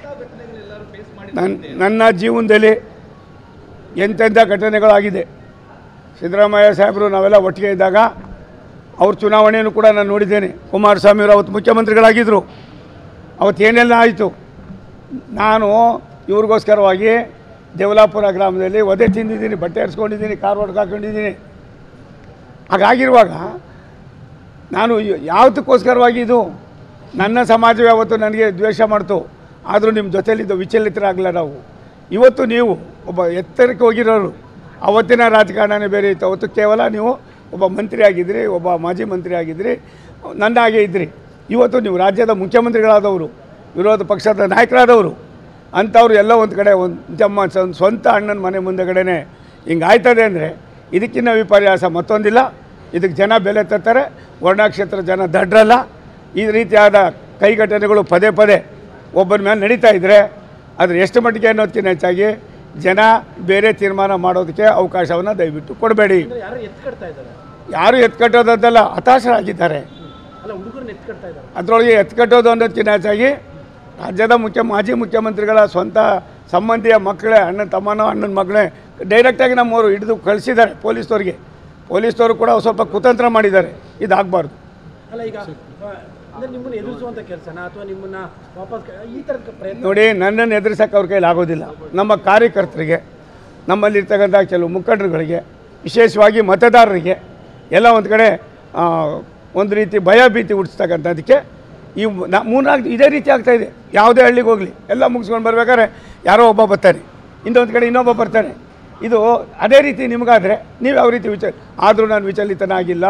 ನನ್ನ ನನ್ನ ಜೀವನದಲ್ಲಿ ಎಂತೆಂಥ ಘಟನೆಗಳಾಗಿದೆ ಸಿದ್ದರಾಮಯ್ಯ ಸಾಹೇಬರು ನಾವೆಲ್ಲ ಒಟ್ಟಿಗೆ ಇದ್ದಾಗ ಅವ್ರ ಚುನಾವಣೆಯನ್ನು ಕೂಡ ನಾನು ನೋಡಿದ್ದೇನೆ ಕುಮಾರಸ್ವಾಮಿಯವರು ಅವತ್ತು ಮುಖ್ಯಮಂತ್ರಿಗಳಾಗಿದ್ದರು ಅವತ್ತು ಏನೆಲ್ಲ ಆಯಿತು ನಾನು ಇವ್ರಿಗೋಸ್ಕರವಾಗಿ ದೇವಲಾಪುರ ಗ್ರಾಮದಲ್ಲಿ ಒದೆ ತಿಂದಿದ್ದೀನಿ ಬಟ್ಟೆ ಹರಿಸ್ಕೊಂಡಿದ್ದೀನಿ ಕಾರ್ ಹೊಡ್ಗೆ ಹಾಕೊಂಡಿದ್ದೀನಿ ಹಾಗಾಗಿರುವಾಗ ನಾನು ಯ- ಯಾವತ್ತಕ್ಕೋಸ್ಕರವಾಗಿ ಇದು ನನ್ನ ಸಮಾಜವೇ ಅವತ್ತು ನನಗೆ ದ್ವೇಷ ಮಾಡ್ತು ಆದರೂ ನಿಮ್ಮ ಜೊತೆಲಿದ್ದು ವಿಚಲಿತರಾಗಲ್ಲ ನಾವು ಇವತ್ತು ನೀವು ಒಬ್ಬ ಎತ್ತರಕ್ಕೆ ಹೋಗಿರೋರು ಅವತ್ತಿನ ರಾಜಕಾರಣನೇ ಬೇರೆ ಇತ್ತು ಅವತ್ತು ಕೇವಲ ನೀವು ಒಬ್ಬ ಮಂತ್ರಿ ಆಗಿದ್ರಿ ಒಬ್ಬ ಮಾಜಿ ಮಂತ್ರಿ ಆಗಿದ್ರಿ ನನ್ನ ಹಾಗೆ ಇದ್ರಿ ಇವತ್ತು ನೀವು ರಾಜ್ಯದ ಮುಖ್ಯಮಂತ್ರಿಗಳಾದವರು ವಿರೋಧ ಪಕ್ಷದ ನಾಯಕರಾದವರು ಅಂಥವ್ರು ಎಲ್ಲ ಒಂದು ಕಡೆ ಒಂದು ತಮ್ಮ ಸ್ವ- ಸ್ವಂತ ಅಣ್ಣನ ಮನೆ ಮುಂದೆಗಡೆನೆ ಹಿಂಗೆ ಆಯ್ತದೆ ಅಂದರೆ ಇದಕ್ಕಿಂತ ವಿಪರ್ಯಾಸ ಮತ್ತೊಂದಿಲ್ಲ ಇದಕ್ಕೆ ಜನ ಬೆಲೆ ತರ್ತಾರೆ ವರ್ಣಾಕ್ಷೇತ್ರ ಜನ ದಡ್ರಲ್ಲ ಈ ರೀತಿಯಾದ ಕೈಘಟನೆಗಳು ಪದೇ ಪದೇ ಒಬ್ಬರ ಮೇಲೆ ನಡೀತಾ ಇದ್ದರೆ ಅದ್ರ ಎಷ್ಟು ಮಟ್ಟಿಗೆ ಅನ್ನೋದಕ್ಕಿಂತ ಹೆಚ್ಚಾಗಿ ಜನ ಬೇರೆ ತೀರ್ಮಾನ ಮಾಡೋದಕ್ಕೆ ಅವಕಾಶವನ್ನು ದಯವಿಟ್ಟು ಕೊಡಬೇಡಿ ಅಂದ್ರೆ ಯಾರು ಎತ್ಕಡ್ತಾ ಇದ್ದಾರೆ ಯಾರು ಎತ್ಕಟ್ಟೋದದ್ದಲ್ಲ ಹತಾಶರಾಗಿದ್ದಾರೆ ಅಲ್ಲ ಹುಡುಗರನ್ನ ಎತ್ಕಡ್ತಾ ಇದ್ದಾರೆ ಅದರೊಳಗೆ ಎತ್ಕಟ್ಟೋದು ಅನ್ನೋದಕ್ಕಿಂತ ಹೆಚ್ಚಾಗಿ ರಾಜ್ಯದ ಮುಖ್ಯ ಮಾಜಿ ಮುಖ್ಯಮಂತ್ರಿಗಳ ಸ್ವಂತ ಸಂಬಂಧಿಯ ಮಕ್ಕಳೇ ಅಣ್ಣನ ತಮ್ಮನೋ ಅಣ್ಣನ ಮಗಳೇ ಡೈರೆಕ್ಟಾಗಿ ನಮ್ಮವರು ಹಿಡಿದು ಕಳಿಸಿದ್ದಾರೆ ಪೊಲೀಸ್ನವ್ರಿಗೆ ಪೊಲೀಸ್ನವರು ಕೂಡ ಸ್ವಲ್ಪ ಕುತಂತ್ರ ಮಾಡಿದ್ದಾರೆ ಇದಾಗಬಾರ್ದು ಅಲ್ಲ ಈಗ ಆ, ಅಂದ್ರೆ ನಿಮ್ಮನ್ನ ಎದುರಿಸುವಂತ ಕೆಲಸನ ಅಥವಾ ನಿಮ್ಮನ್ನ ವಾಪಸ್ ಕ- ಈ ತರದ ಪ್ರಯತ್ನ ನೋಡಿ ನನ್ನನ್ನು ಎದುರಿಸೋಕೆ ಅವ್ರ ಕೈಲಿ ಆಗೋದಿಲ್ಲ ನಮ್ಮ ಕಾರ್ಯಕರ್ತರಿಗೆ ನಮ್ಮಲ್ಲಿರ್ತಕ್ಕಂಥ ಕೆಲವು ಮುಖಂಡರುಗಳಿಗೆ ವಿಶೇಷವಾಗಿ ಮತದಾರರಿಗೆ ಎಲ್ಲ ಒಂದು ಕಡೆ ಆ, ಒಂದು ರೀತಿ ಭಯ ಭೀತಿ ಹುಟ್ಟಿಸ್ತಕ್ಕಂಥದ್ದಕ್ಕೆ ಈ ನಾ- ಮೂರ್ನಾಲ್ಕು ಇದೇ ರೀತಿ ಆಗ್ತಾ ಇದೆ ಯಾವುದೇ ಹಳ್ಳಿಗೆ ಹೋಗಲಿ ಎಲ್ಲ ಮುಗಿಸ್ಕೊಂಡು ಬರ್ಬೇಕಾದ್ರೆ ಯಾರೋ ಒಬ್ಬ ಬರ್ತಾನೆ ಇನ್ನೊಂದು ಕಡೆ ಇನ್ನೊಬ್ಬ ಬರ್ತಾನೆ ಇದು ಅದೇ ರೀತಿ ನಿಮಗಾದರೆ ನೀವು ಯಾವ ರೀತಿ ವಿಚ ಆದರೂ ನಾನು ವಿಚಲಿತನಾಗಿಲ್ಲ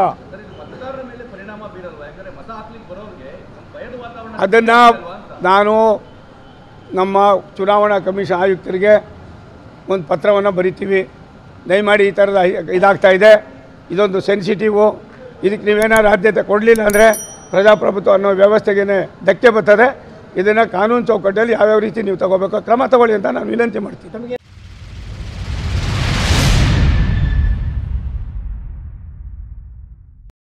ಅದನ್ನು ನಾನು ನಮ್ಮ ಚುನಾವಣಾ ಕಮಿಷನ್ ಆಯುಕ್ತರಿಗೆ ಒಂದು ಪತ್ರವನ್ನು ಬರಿತೀವಿ ದಯಮಾಡಿ ಈ ಥರದ ಇದಾಗ್ತಾ ಇದೆ ಇದೊಂದು ಸೆನ್ಸಿಟಿವು ಇದಕ್ಕೆ ನೀವೇನಾದ್ರು ಆದ್ಯತೆ ಕೊಡಲಿಲ್ಲ ಅಂದರೆ ಪ್ರಜಾಪ್ರಭುತ್ವ ಅನ್ನೋ ವ್ಯವಸ್ಥೆಗೆ ಧಕ್ಕೆ ಬರ್ತದೆ ಇದನ್ನು ಕಾನೂನು ಚೌಕಟ್ಟಲ್ಲಿ ಯಾವ್ಯಾವ ರೀತಿ ನೀವು ತಗೋಬೇಕು ಕ್ರಮ ತಗೊಳ್ಳಿ ಅಂತ ನಾನು ವಿನಂತಿ ಮಾಡ್ತೀನಿ ತಮಗೆ